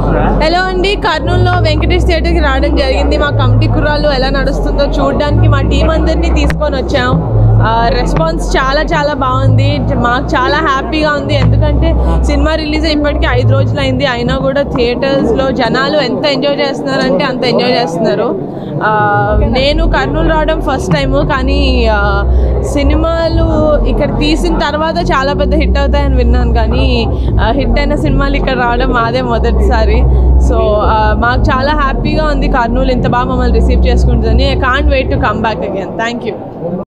hello అండి కర్నూలులో వెంకటేష్ థియేటర్కి రావడం జరిగింది మా కమిటీ కుర్రాళ్ళు ఎలా నడుస్తుందో చూడడానికి మా టీం అందరినీ తీసుకొని వచ్చాం రెస్పాన్స్ చాలా చాలా బాగుంది మాకు చాలా హ్యాపీగా ఉంది ఎందుకంటే సినిమా రిలీజ్ ఇప్పటికీ ఐదు రోజులు అయింది అయినా కూడా థియేటర్స్లో జనాలు ఎంత ఎంజాయ్ చేస్తున్నారంటే అంత ఎంజాయ్ చేస్తున్నారు ఆ, నేను కర్నూలు రావడం ఫస్ట్ టైము కానీ ఆ, సినిమాలు ఇక్కడ తీసిన తర్వాత చాలా పెద్ద హిట్ అవుతాయని విన్నాను కానీ హిట్ అయిన సినిమాలు ఇక్కడ రావడం మాదే మొదటిసారి సో ఆ, మాకు చాలా హ్యాపీగా ఉంది కర్నూలు ఇంత బాగా మమ్మల్ని రిసీవ్ చేసుకుంటుందని I can't wait to come back again thank you